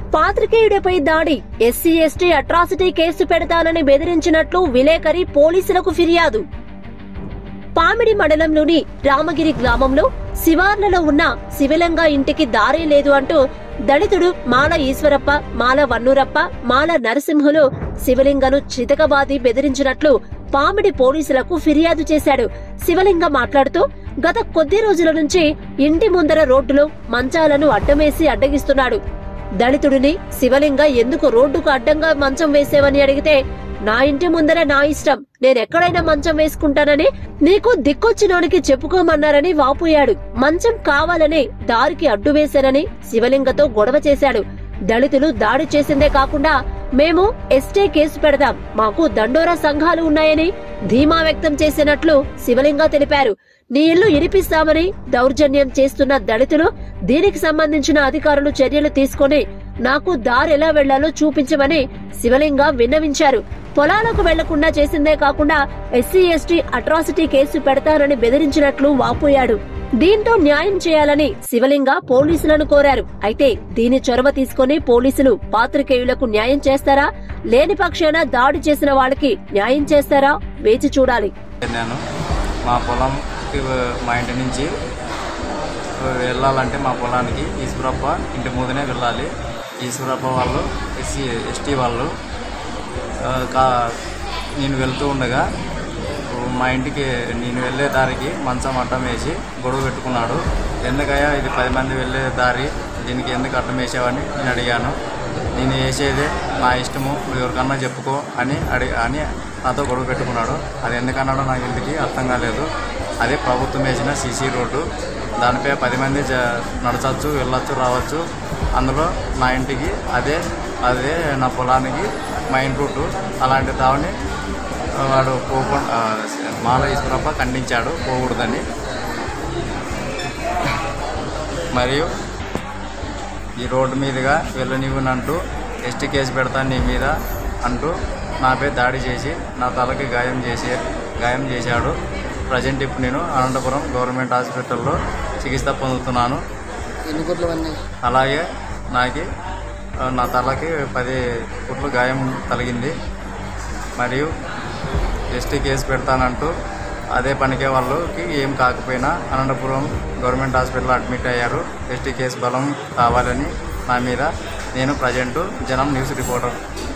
పాత్రికేయుడిపై దాడి SC ST atrocity case పెడతానని బెదిరించినట్లు విలేకరి పోలీసులకు ఫిర్యాదు పామిడి మండలంలోని రామగిరి గ్రామంలో శివార్లలో ఉన్న శివలింగ ఇంటికి దారే లేదు అంటూ దళితుడు మాల ఈశ్వరప్ప మాల వన్నూరప్ప మాల నరసింహులు శివలింగను చితకబాది బెదిరించినట్లు పామిడి పోలీసులకు ఫిర్యాదు చేశాడు శివలింగ మాట్లాడుతూ గత కొద్ది రోజుల నుంచి ఇంటి ముందర రోడ్డులో మంచాలను అడ్డమేసి అడ్డగిస్తున్నాడు దళితుడిని శివలింగ ఎందుకు రోడ్డుకు అడ్డంగా మంచం వేసేవని అడిగితే నా ఇంటి ముందర నా ఇష్టం నేనెక్కడైనా మంచం వేసుకుంటానని నీకు దిక్కొచ్చినోనికి చెప్పుకోమన్నారని వాపోయాడు మంచం కావాలనే దారికి అడ్డు వేశానని శివలింగతో గొడవ చేశాడు దళితులు దాడి చేసిందే కాకుండా మేము ఎస్టే కేసు పెడదాం మాకు దండోరా సంఘాలు ఉన్నాయని ధీమా వ్యక్తం చేసినట్లు శివలింగ తెలిపారు నీ ఇల్లు ఇరిపిస్తామని దౌర్జన్యం చేస్తున్న దళితులు దీనికి సంబంధించిన అధికారులు చర్యలు తీసుకొని నాకు దారెలా వెళ్లాలో చూపించమని శివలింగ విన్నవించారు పొలాలకు వెళ్లకుండా చేసిందే కాకుండా ఎస్సీ ఎస్టీ అట్రాసిటీ కేసు పెడతానని బెదిరించినట్లు వాపోయాడు దీంతో న్యాయం చేయాలని శివలింగ పోలీసులను కోరారు అయితే దీని చొరవ తీసుకొని పోలీసులు పాత్రికేయులకు న్యాయం చేస్తారా లేని పక్షాన దాడి చేసిన వాళ్ళకి న్యాయం చేస్తారా వేచి చూడాలి నేను మా పొలంకి మా ఇంటి నుంచి వెళ్ళాలంటే మా పొలానికి ఈశ్వరప్ప ఇంటి ముందునే వెళ్ళాలి ఈశ్వరప్ప వాళ్ళు ఎస్సీ ఎస్టీ వాళ్ళు ఆ, కా నేను వెళ్తూ ఉండగా మా ఇంటికి నేను వెళ్ళే దారికి మంచం అడ్డం వేసి గొడవ పెట్టుకున్నాడు ఎందుకయ్యా ఇది పది మంది వెళ్ళే దారి దీనికి ఎందుకు అడ్డం వేసావని నేను అడిగాను నేను వేసేదే నా ఇష్టము నువ్వు ఎవరికన్నా చెప్పుకో అని అడి అని నాతో గొడవ పెట్టుకున్నాడు అది ఎందుకన్నాడో నాకు ఇంటికి అర్థం కాలేదు అదే ప్రభుత్వం వేసిన సీసీ రోడ్డు దానిపై పది మంది జ నడచచ్చు వెళ్ళొచ్చు రావచ్చు అందులో నా ఇంటికి అదే అదే నా పొలానికి మెయిన్ రూటు అలాంటి దావని వాడు పోకుండా మాల ఈశ్వరప్ప ఖండించాడు పోకూడదని మరియు ఈ రోడ్డు మీదుగా వెళ్ళనివ్వనంటూ ఎస్టీ కేసు పెడతాను నీ మీద అంటూ నాపై దాడి చేసి నా తలకి గాయం చేసి గాయం చేశాడు ప్రజెంట్ ఇప్పుడు నేను అనంతపురం గవర్నమెంట్ హాస్పిటల్లో చికిత్స పొందుతున్నాను ఎన్ని కోట్లు ఉన్నాయి అలాగే నాకు ఆ, నా తలకి పది కుట్లు గాయం తగిలింది మరియు ఎస్టీ కేసు పెడతానంటూ అదే పనికే వాళ్ళకి ఏం కాకపోయినా అనంతపురం గవర్నమెంట్ హాస్పిటల్లో అడ్మిట్ అయ్యారు ఎస్టీ కేసు బలం కావాలని నా మీద నేను ప్రజెంటు జనం న్యూస్ రిపోర్టర్